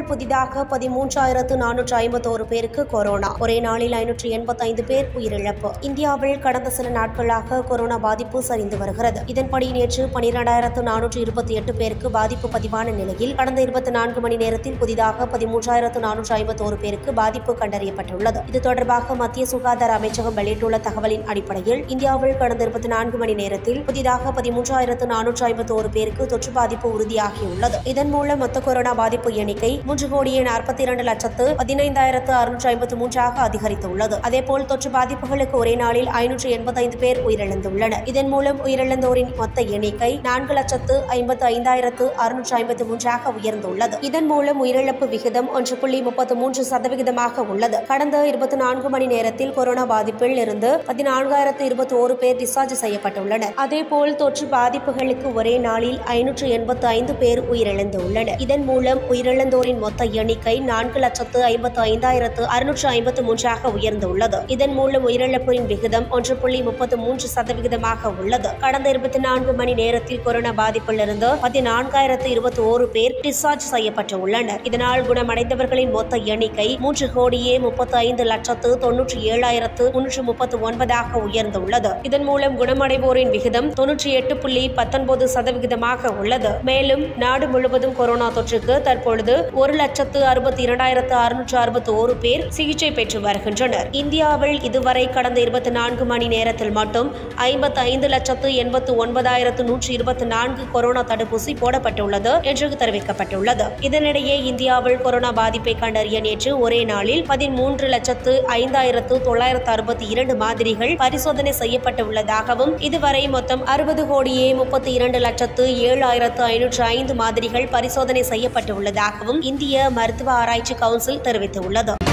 புதிதாக பதிமூன்றாயிரத்து நானூற்று ஐம்பத்தோரு பேருக்கு கொரோனா ஒரே நாளில் ஐநூற்று எண்பத்தைந்து பேர் உயிரிழப்பு இந்தியாவில் கடந்த சில நாட்களாக கொரோனா பாதிப்பு சரிந்து வருகிறது இதன்படி நேற்று பனிரெண்டாயிரத்து நானூற்று இருபத்தி எட்டு பேருக்கு பாதிப்பு பதிவான நிலையில் கடந்த இருபத்தி நான்கு மணி நேரத்தில் புதிதாக பதிமூன்றாயிரத்து நானூற்று ஐம்பத்தோரு பேருக்கு பாதிப்பு கண்டறியப்பட்டுள்ளது இது தொடர்பாக மத்திய சுகாதார அமைச்சகம் வெளியிட்டுள்ள தகவலின் அடிப்படையில் இந்தியாவில் கடந்த இருபத்தி நான்கு மணி நேரத்தில் புதிதாக பதிமூன்றாயிரத்து நானூற்று ஐம்பத்தோரு பேருக்கு தொற்று பாதிப்பு உறுதியாகியுள்ளது இதன் மூலம் மொத்த கொரோனா பாதிப்பு எண்ணிக்கை மூன்று கோடியே நாற்பத்தி இரண்டு லட்சத்து பதினைந்தாயிரத்து அறுநூற்று ஐம்பத்து மூன்றாக அதிகரித்துள்ளது அதேபோல் தொற்று பாதிப்புகளுக்கு ஒரே நாளில் ஐநூற்று எண்பத்தைந்து பேர் உயிரிழந்துள்ளனர் இதன் மூலம் உயிரிழந்தோரின் மொத்த எண்ணிக்கை நான்கு லட்சத்து ஐம்பத்து ஐந்தாயிரத்து அறுநூற்று ஐம்பத்து மூன்றாக உயர்ந்துள்ளது இதன் மூலம் உயிரிழப்பு விகிதம் ஒன்று புள்ளி முப்பத்து மூன்று சதவிகிதமாக உள்ளது கடந்த இருபத்தி நான்கு மணி நேரத்தில் கொரோனா பாதிப்பில் இருந்து பதினான்காயிரத்து இருபத்தி ஓரு பேர் டிஸ்சார்ஜ் செய்யப்பட்டுள்ளனர் அதேபோல் தொற்று பாதிப்புகளுக்கு ஒரே நாளில் ஐநூற்று எண்பத்து ஐந்து பேர் உயிரிழந்துள்ளனர் இதன் மூலம் உயிரிழந்தோரின் மொத்த எண்ணிக்கை நான்கு லட்சத்து ஐம்பத்து ஐந்தாயிரத்து அறுநூற்று ஐம்பத்து மூன்றாக உயர்ந்துள்ளது இதன் மூலம் உயிரிழப்பின் விகிதம் ஒன்று புள்ளி முப்பத்து மூன்று சதவிகிதமாக உள்ளது கடந்த இருபத்தி நான்கு மணி நேரத்தில் கொரோனா பாதிப்பிலிருந்து பதினான்காயிரத்து இருபத்தி ஓரு பேர் டிஸ்சார்ஜ் செய்யப்பட்டுள்ளனர் இதனால் குணமடைந்தவர்களின் மொத்த எண்ணிக்கை மூன்று கோடியே முப்பத்து ஐந்து லட்சத்து தொன்னூற்றி ஏழாயிரத்து முன்னூற்று முப்பத்து ஒன்பதாக உயர்ந்துள்ளது இதன் மூலம் குணமடைவோரின் விகிதம் தொன்னூற்றி எட்டு புள்ளி பத்தொன்பது சதவிகிதமாக உள்ளது மேலும் நாடு முழுவதும் கொரோனா தொற்றுக்கு தற்பொழுது ஒரு லட்சத்து அறுபத்தி இரண்டாயிரத்து அறுநூற்று அறுபத்தி ஓரு பேர் சிகிச்சை பெற்று வருகின்றனர் இந்தியாவில் இதுவரை கடந்த இருபத்தி நான்கு மணி நேரத்தில் மட்டும் ஐம்பத்தி ஐந்து லட்சத்து எண்பத்து ஒன்பதாயிரத்து நூற்றி இருபத்தி நான்கு கொரோனா தடுப்பூசி போடப்பட்டுள்ளது என்று தெரிவிக்கப்பட்டுள்ளது இதனிடையே இந்தியாவில் கொரோனா பாதிப்பை கண்டறிய நேற்று ஒரே நாளில் பதிமூன்று லட்சத்து ஐந்தாயிரத்து தொள்ளாயிரத்து அறுபத்தி இரண்டு மாதிரிகள் பரிசோதனை செய்யப்பட்டுள்ளதாகவும் இதுவரை மொத்தம் அறுபது கோடியே முப்பத்தி இரண்டு லட்சத்து ஏழாயிரத்து ஐநூற்று ஐந்து மாதிரிகள் பரிசோதனை செய்யப்பட்டுள்ளதாகவும் இந்திய மருத்துவ ஆராய்ச்சி கவுன்சில் தெரிவித்துள்ளது